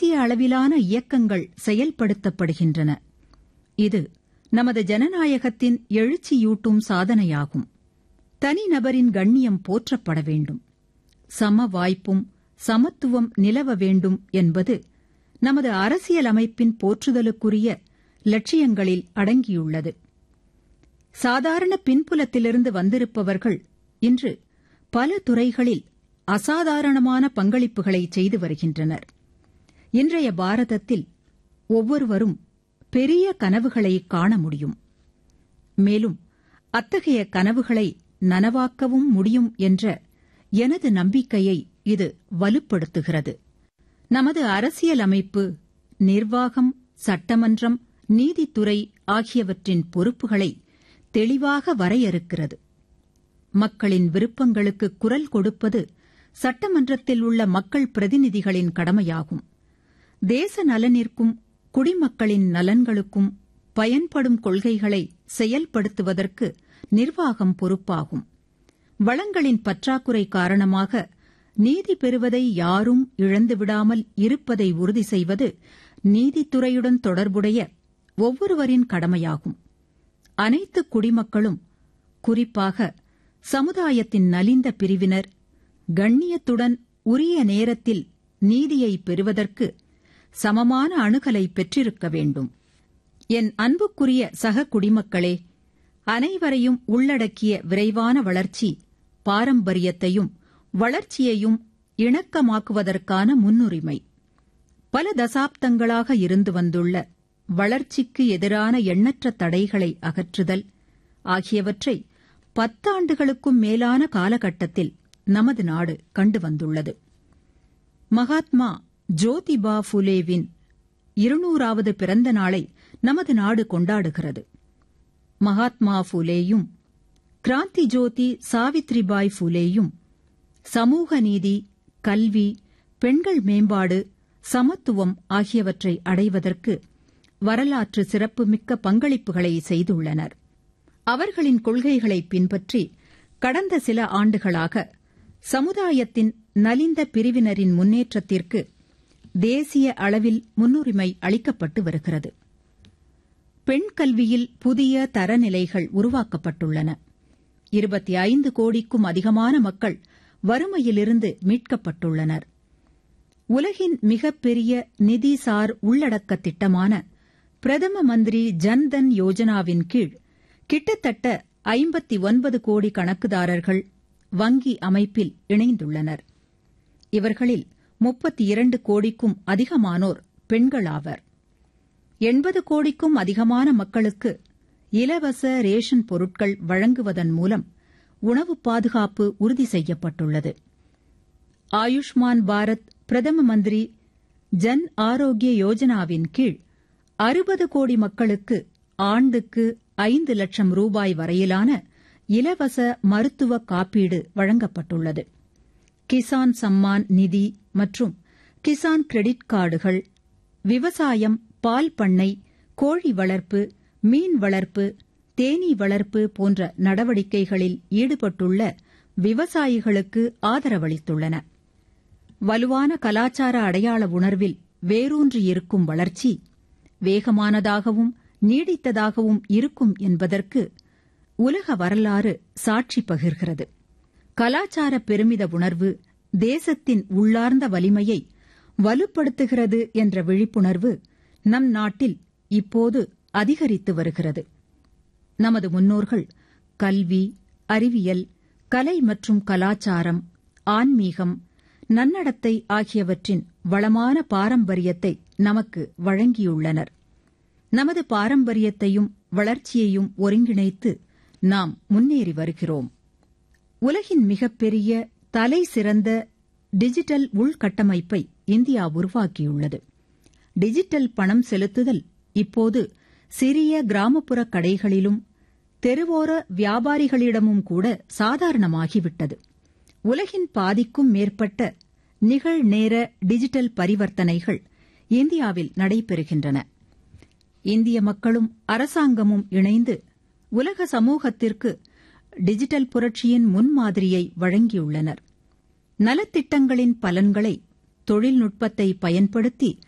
தேசிய அளவிலான இயக்கங்கள் செயல்படுத்தப்படுகின்றன இது நமது ஜனநாயகத்தின் எழுச்சியூட்டும் சாதனையாகும் தனிநபரின் கண்ணியம் போற்றப்பட வேண்டும் சம வாய்ப்பும் சமத்துவம் நிலவ வேண்டும் என்பது நமது அரசியலமைப்பின் போற்றுதலுக்குரிய லட்சியங்களில் அடங்கியுள்ளது சாதாரண பின்புலத்திலிருந்து வந்திருப்பவர்கள் இன்று பல துறைகளில் அசாதாரணமான பங்களிப்புகளை செய்து வருகின்றனர் இன்றைய பாரதத்தில் ஒவ்வொருவரும் பெரிய கனவுகளை காண முடியும் மேலும் அத்தகைய கனவுகளை நனவாக்கவும் முடியும் என்ற எனது நம்பிக்கையை இது வலுப்படுத்துகிறது நமது அரசியலமைப்பு நிர்வாகம் சட்டமன்றம் நீதித்துறை ஆகியவற்றின் பொறுப்புகளை தெளிவாக வரையறுக்கிறது மக்களின் விருப்பங்களுக்கு குரல் கொடுப்பது சட்டமன்றத்தில் உள்ள மக்கள் பிரதிநிதிகளின் கடமையாகும் தேச நலனிற்கும் குடிமக்களின் நலன்களுக்கும் பயன்படும் கொள்கைகளை செயல்படுத்துவதற்கு நிர்வாகம் பொறுப்பாகும் வளங்களின் பற்றாக்குறை காரணமாக நீதி பெறுவதை யாரும் இழந்துவிடாமல் இருப்பதை உறுதி செய்வது நீதித்துறையுடன் தொடர்புடைய ஒவ்வொருவரின் கடமையாகும் அனைத்து குடிமக்களும் குறிப்பாக சமுதாயத்தின் நலிந்த பிரிவினர் கண்ணியத்துடன் உரிய நேரத்தில் நீதியை பெறுவதற்கு சமமான அணுகலை பெற்றிருக்க வேண்டும் என் அன்புக்குரிய சக குடிமக்களே அனைவரையும் உள்ளடக்கிய விரைவான வளர்ச்சி பாரம்பரியத்தையும் வளர்ச்சியையும் இணக்கமாக்குவதற்கான முன்னுரிமை பல தசாப்தங்களாக இருந்து வந்துள்ள வளர்ச்சிக்கு எதிரான எண்ணற்ற தடைகளை அகற்றுதல் ஆகியவற்றை பத்தாண்டுகளுக்கும் மேலான காலகட்டத்தில் நமது நாடு கண்டு வந்துள்ளது மகாத்மா ஜோதிபா புலேவின் இருநூறாவது பிறந்த நாளை நமது நாடு கொண்டாடுகிறது மகாத்மா புலேயும் கிராந்தி ஜோதி சாவித்ரிபாய் புலேயும் சமூக நீதி கல்வி பெண்கள் மேம்பாடு சமத்துவம் ஆகியவற்றை அடைவதற்கு வரலாற்று சிறப்புமிக்க பங்களிப்புகளை செய்துள்ளனர் அவர்களின் கொள்கைகளை பின்பற்றி கடந்த சில ஆண்டுகளாக சமுதாயத்தின் நலிந்த பிரிவினரின் முன்னேற்றத்திற்கு தேசிய அளவில் முன்னுரிமை அளிக்கப்பட்டு வருகிறது பெண் கல்வியில் புதிய தரநிலைகள் உருவாக்கப்பட்டுள்ளன இருபத்தி ஐந்து கோடிக்கும் அதிகமான மக்கள் வறுமையிலிருந்து மீட்கப்பட்டுள்ளனர் உலகின் மிகப்பெரிய நிதிசார் உள்ளடக்க திட்டமான பிரதம மந்திரி ஜன்தன் யோஜனாவின் கீழ் கிட்டத்தட்ட ஐம்பத்தி ஒன்பது கோடி கணக்குதாரர்கள் வங்கி அமைப்பில் இணைந்துள்ளனர் இவர்களில் முப்பத்தி இரண்டு கோடிக்கும் அதிகமானோர் பெண்களாவர் எண்பது கோடிக்கும் அதிகமான மக்களுக்கு இலவச ரேஷன் பொருட்கள் வழங்குவதன் மூலம் உணவு பாதுகாப்பு உறுதி செய்யப்பட்டுள்ளது ஆயுஷ்மான் பாரத் பிரதம மந்திரி ஜன் ஆரோக்கிய யோஜனாவின் கீழ் அறுபது கோடி மக்களுக்கு ஆண்டுக்கு ஐந்து லட்சம் ரூபாய் வரையிலான இலவச மருத்துவ காப்பீடு வழங்கப்பட்டுள்ளது கிசான் சம்மான் நிதி மற்றும் கிசான் கிரெடிட் கார்டுகள் விவசாயம் பால் பண்ணை கோழி வளர்ப்பு மீன் வளர்ப்பு தேனீ வளர்ப்பு போன்ற நடவடிக்கைகளில் ஈடுபட்டுள்ள விவசாயிகளுக்கு ஆதரவளித்துள்ளன வலுவான கலாச்சார அடையாள உணர்வில் வேரூன்றியிருக்கும் வளர்ச்சி வேகமானதாகவும் நீடித்ததாகவும் இருக்கும் என்பதற்கு உலக வரலாறு சாட்சி பகிர்கிறது கலாச்சார பெருமித உணர்வு தேசத்தின் உள்ளார்ந்த வலிமையை வலுப்படுத்துகிறது என்ற விழிப்புணர்வு நம் நாட்டில் இப்போது அதிகரித்து வருகிறது நமது முன்னோர்கள் கல்வி அறிவியல் கலை மற்றும் கலாச்சாரம் ஆன்மீகம் நன்னடத்தை ஆகியவற்றின் வளமான பாரம்பரியத்தை நமக்கு வழங்கியுள்ளனர் நமது பாரம்பரியத்தையும் வளர்ச்சியையும் ஒருங்கிணைத்து நாம் முன்னேறி வருகிறோம் உலகின் மிகப்பெரிய தலை சிறந்த டிஜிட்டல் உள்கட்டமைப்பை இந்தியா உருவாக்கியுள்ளது டிஜிட்டல் பணம் செலுத்துதல் இப்போது சிறிய கிராமப்புற கடைகளிலும் தெருவோர வியாபாரிகளிடமும் கூட சாதாரணமாகிவிட்டது உலகின் பாதிக்கும் மேற்பட்ட நிகழ்நேர டிஜிட்டல் பரிவர்த்தனைகள் இந்தியாவில் நடைபெறுகின்றன இந்திய மக்களும் அரசாங்கமும் இணைந்து உலக சமூகத்திற்கு டிஜிட்டல் புரட்சியின் முன்மாதிரியை வழங்கியுள்ளனர் நலத்திட்டங்களின் பலன்களை தொழில்நுட்பத்தை பயன்படுத்தி